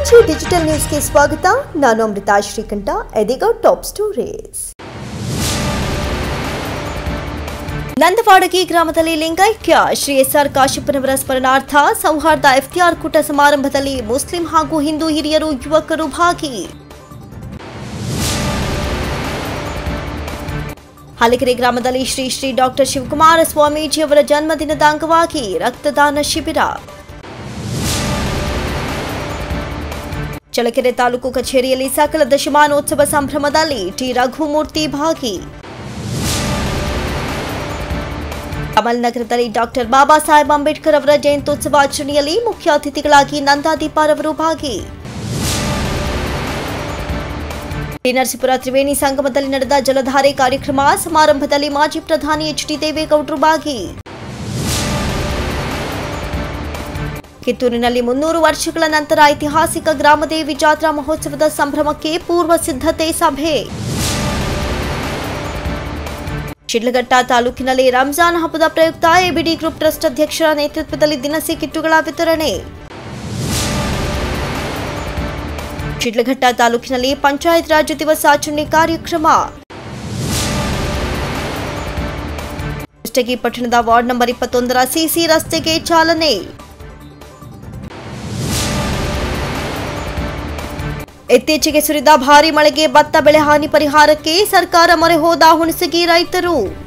ಅಪೋಜಿ digital ನ್ಯೂಸ್ಗೆ ಸ್ವಾಗತ ನಾನು ಅಮೃತಾ ಶ್ರೀಕಂಠ ಇದೀಗ ಟಾಪ್ ಸ್ಟೋರೀಸ್ ನಂದವಾಡಗಿ ಗ್ರಾಮದಲ್ಲಿ ಲಿಂಗೈಕ್ಯ ಶ್ರೀ ಎಸ್ಆರ್ ಕಾಶ್ಯಪ್ಪನವರ ಸ್ಮರಣಾರ್ಥ ಸೌಹಾರ್ದ ಎಫ್ತಿಆರ್ ಕೂಟ ಸಮಾರಂಭದಲ್ಲಿ ಮುಸ್ಲಿಂ ಹಾಗೂ ಹಿಂದೂ ಹಿರಿಯರು ಯುವಕರು ಭಾಗಿ ಹಲಕೆರೆ ಗ್ರಾಮದಲ್ಲಿ ಶ್ರೀ ಶ್ರೀ ಡಾಕ್ಟರ್ ಶಿವಕುಮಾರ ಸ್ವಾಮೀಜಿಯವರ ಜನ್ಮದಿನದ ಅಂಗವಾಗಿ ರಕ್ತದಾನ ಶಿಬಿರ ಚಳ್ಳಕೆರೆ ತಾಲೂಕು ಕಚೇರಿಯಲ್ಲಿ ಸಕಲ ದಶಮಾನೋತ್ಸವ ಸಂಭ್ರಮದಲ್ಲಿ ಟಿ ರಘುಮೂರ್ತಿ ಭಾಗಿ ಕಮಲ್ನಗರದಲ್ಲಿ ಡಾಕ್ಟರ್ ಬಾಬಾ ಸಾಹೇಬ್ ಅಂಬೇಡ್ಕರ್ ಅವರ ಜಯಂತ್ಯೋತ್ಸವ ಆಚರಣೆಯಲ್ಲಿ ಮುಖ್ಯ ಅತಿಥಿಗಳಾಗಿ ನಂದಾದೀಪಾರವರು ಭಾಗಿ ಟಿ ನರಸೀಪುರ ತ್ರಿವೇಣಿ ಸಂಗಮದಲ್ಲಿ ನಡೆದ ಜಲಧಾರೆ ಕಾರ್ಯಕ್ರಮ ಸಮಾರಂಭದಲ್ಲಿ ಮಾಜಿ ಪ್ರಧಾನಿ ಎಚ್ ಡಿ ದೇವೇಗೌಡರು ಭಾಗಿ ಕಿತ್ತೂರಿನಲ್ಲಿ ಮುನ್ನೂರು ವರ್ಷಗಳ ನಂತರ ಐತಿಹಾಸಿಕ ಗ್ರಾಮದೇವಿ ಜಾತ್ರಾ ಮಹೋತ್ಸವದ ಸಂಭ್ರಮಕ್ಕೆ ಪೂರ್ವ ಸಿದ್ಧತೆ ಸಭೆ ಶಿಡ್ಲಘಟ್ಟ ತಾಲೂಕಿನಲ್ಲಿ ರಂಜಾನ್ ಹಬ್ಬದ ಪ್ರಯುಕ್ತ ಎಬಿಡಿ ಗ್ರೂಪ್ ಟ್ರಸ್ಟ್ ಅಧ್ಯಕ್ಷರ ನೇತೃತ್ವದಲ್ಲಿ ದಿನಸಿ ಕಿಟ್ಟುಗಳ ವಿತರಣೆ ಶಿಡ್ಲಘಟ್ಟ ತಾಲೂಕಿನಲ್ಲಿ ಪಂಚಾಯತ್ ರಾಜ್ ದಿವಸ ಆಚರಣೆ ಕಾರ್ಯಕ್ರಮ ಕುಷ್ಟಗಿ ಪಟ್ಟಣದ ವಾರ್ಡ್ ನಂಬರ್ ಇಪ್ಪತ್ತೊಂದರ ಸಿಸಿ ರಸ್ತೆಗೆ ಚಾಲನೆ ಇತ್ತೀಚೆಗೆ ಸುರಿದ ಭಾರಿ ಮಳೆಗೆ ಭತ್ತ ಬೆಳೆ ಹಾನಿ ಪರಿಹಾರಕ್ಕೆ ಸರ್ಕಾರ ಮೊರೆ ಹೋದ ಹುಣಸಗಿ ರೈತರು